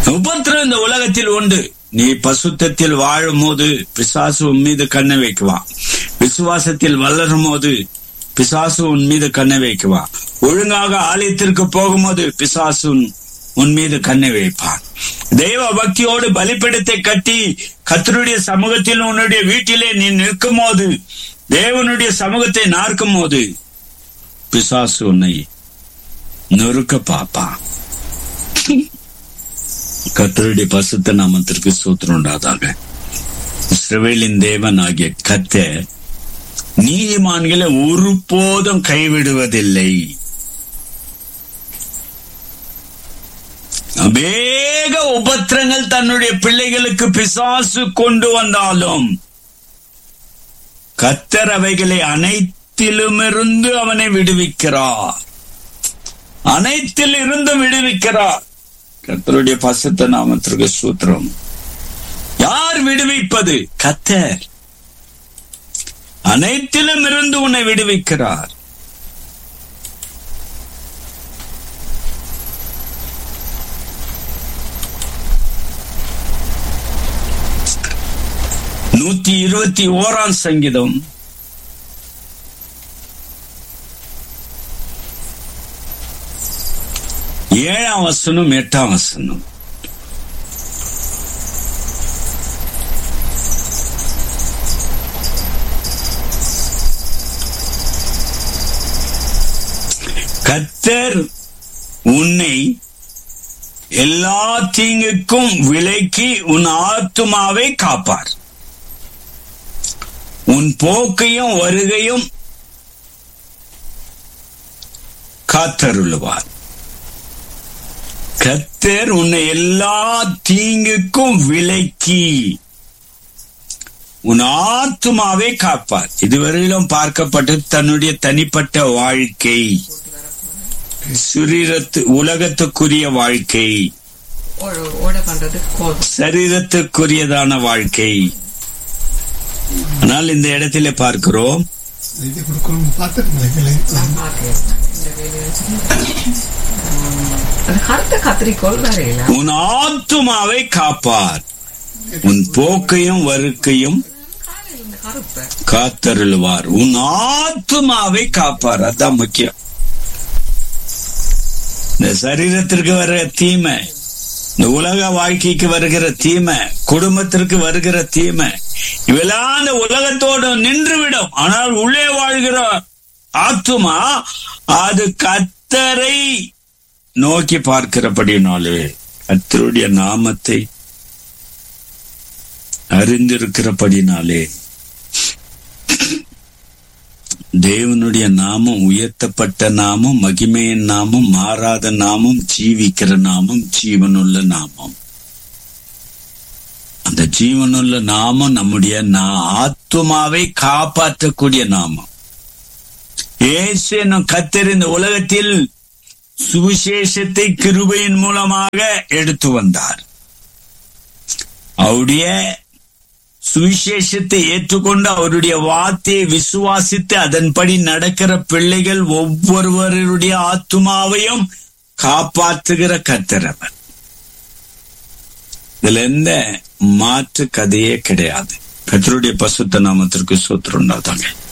உபத்திரம் இந்த உலகத்தில் உண்டு நீ பசுத்தத்தில் வாழும் போது பிசாசு உன் மீது கண்ணை வைக்குவான் விசுவாசத்தில் வளரும் போது பிசாசு உன் மீது கண்ணை வைக்குவான் ஒழுங்காக ஆலயத்திற்கு போகும்போது பிசாசு உன்- உன் மீது கண்ணை வைப்பான் தெய்வ பக்தியோடு பலிப்பிடத்தை கட்டி கத்தருடைய சமூகத்தில் உன்னுடைய வீட்டிலே நீ நிற்கும் போது தேவனுடைய சமூகத்தை நார்க்கும் போது பிசாசு உன்னை நொறுக்க பார்ப்பான் கத்தருடைய பசுத்த நாமத்திற்கு சூத்திரம் உண்டாதாக இஸ்ரவேலின் தேவன் ஆகிய கத்தர் நீதிமான்களை ஒருபோதும் கைவிடுவதில்லை அநேக உபத்திரங்கள் தன்னுடைய பிள்ளைகளுக்கு பிசாசு கொண்டு வந்தாலும் கத்தர் அவைகளை அனைத்திலுமிருந்து அவனை விடுவிக்கிறார் அனைத்தில் இருந்தும் விடுவிக்கிறார் கர்த்தருடைய பசுத்த நாமத்திற்கு சூத்திரம் யார் விடுவிப்பது கத்தர் அனைத்திலும் இருந்து உன்னை விடுவிக்கிறார் நூத்தி இருபத்தி ஓராம் சங்கீதம் ஏழாம் வசனம் எட்டாம் வசனம் கத்தர் உன்னை எல்லா தீங்குக்கும் விலக்கி உன் ஆத்துமாவை காப்பார் உன் போக்கையும் வருகையும் காத்தருளுவார் கத்தர் உன்னை எல்லா தீங்குக்கும் விலக்கி உன் ஆத்துமாவை காப்பார் இதுவரையிலும் பார்க்கப்பட்டு தன்னுடைய தனிப்பட்ட வாழ்க்கை சுரீரத்து உலகத்துக்குரிய வாழ்க்கை ஓட ஓட பண்றதுக்கு கோல் சரீரத்துக்குரியதான வாழ்க்கை ஆனால் இந்த இடத்திலே பார்க்கிறோம் இது கொடுக்கணும் பார்த்துருக்கீங்களா நான் பார்க்கிறேன் இந்த வேலையை அது கருத்த கத்திரிக்கோள் வரையில உன் ஆத்துமாவை காப்பார் உன் போக்கையும் வருக்கையும் காலையில் இந்த கருப்பை காத்தருளுவார் உன் ஆத்துமாவை காப்பார் அதான் முக்கியம் இந்த சரீரத்திற்கு வர்ற தீமை இந்த உலக வாழ்க்கைக்கு வருகிற தீமை குடும்பத்திற்கு வருகிற தீமை இவெல்லாம் அந்த உலகத்தோடு நின்றுவிடும் ஆனால் உள்ளே வாழ்கிற ஆத்துமா அது கத்தரை நோக்கி பார்க்கிறபடினாலே கத்தருடைய நாமத்தை அறிந்திருக்கிறபடினாலே தேவனுடைய நாமம் உயர்த்தப்பட்ட நாமம் மகிமையின் நாமம் மாறாத நாமம் ஜீவிக்கிற நாமம் ஜீவனுள்ள நாமம் அந்த ஜீவனுள்ள நாமம் நம்முடைய நா- ஆத்துமாவை காப்பாற்றக்கூடிய நாமம் இயேசு என்னும் கத்தர் இந்த உலகத்தில் சுவிசேஷத்தை கிருபையின் மூலமாக எடுத்து வந்தார் அவருடைய சுவிசேஷத்தை ஏற்றுக்கொண்டு அவருடைய வார்த்தையை விசுவாசித்து அதன்படி நடக்கிற பிள்ளைகள் ஒவ்வொருவருடைய ஆத்துமாவையும் காப்பாற்றுகிற கர்த்தரவர் இதுல எந்த மாற்று கதையே கிடையாது கர்த்தருடைய பசுத்த நாமத்திற்கு சூத்திரம் உண்டாதாங்க